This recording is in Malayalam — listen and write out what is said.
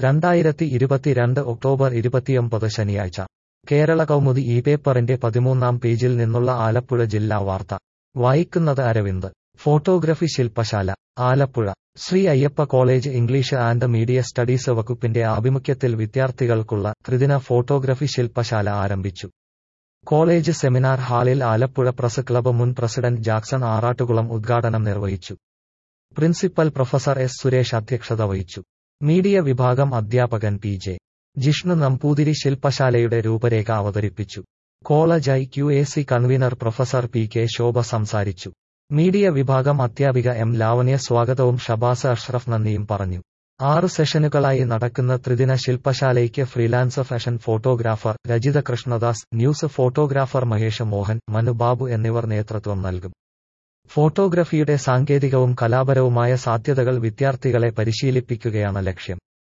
രണ്ടായിരത്തി ഇരുപത്തിരണ്ട് ഒക്ടോബർ ഇരുപത്തിയൊമ്പത് ശനിയാഴ്ച കേരള കൗമുദി ഈ പേപ്പറിന്റെ പതിമൂന്നാം പേജിൽ നിന്നുള്ള ആലപ്പുഴ ജില്ലാ വാർത്ത വായിക്കുന്നത് അരവിന്ദ് ഫോട്ടോഗ്രഫി ശില്പശാല Alappuzha Sree Ayyappa college English and media studies വകുപ്പിന്റെ ആഭിമുഖ്യത്തിൽ വിദ്യാർത്ഥികൾക്കുള്ള ത്രിദിന ഫോട്ടോഗ്രഫി ശില്പശാല ആരംഭിച്ചു കോളേജ് സെമിനാർ ഹാളിൽ ആലപ്പുഴ പ്രസ് ക്ലബ്ബ് മുൻ പ്രസിഡന്റ് ജാക്സൺ ആറാട്ടുകുളം ഉദ്ഘാടനം നിർവഹിച്ചു പ്രിൻസിപ്പൽ പ്രൊഫസർ എസ് സുരേഷ് അധ്യക്ഷത വഹിച്ചു മീഡിയ വിഭാഗം അധ്യാപകൻ പി ജെ ജിഷ്ണു നമ്പൂതിരി ശില്പശാലയുടെ രൂപരേഖ അവതരിപ്പിച്ചു college I Q A C convener professor P K Shobha സംസാരിച്ചു മീഡിയ വിഭാഗം അധ്യാപിക എം ലാവണ്യ സ്വാഗതവും ഷബാസ് അഷ്റഫ് നന്ദിയും പറഞ്ഞു ആറ് സെഷനുകളായി നടക്കുന്ന ത്രിദിന ശില്പശാലയ്ക്ക് freelance fashion photographer Rajitha Krishnadas news photographer Mahesh Mohan Manubabu എന്നിവർ നേതൃത്വം നൽകും ഫോട്ടോഗ്രഫിയുടെ സാങ്കേതികവും കലാപരവുമായ സാധ്യതകൾ വിദ്യാർത്ഥികളെ പരിശീലിപ്പിക്കുകയാണ് ലക്ഷ്യം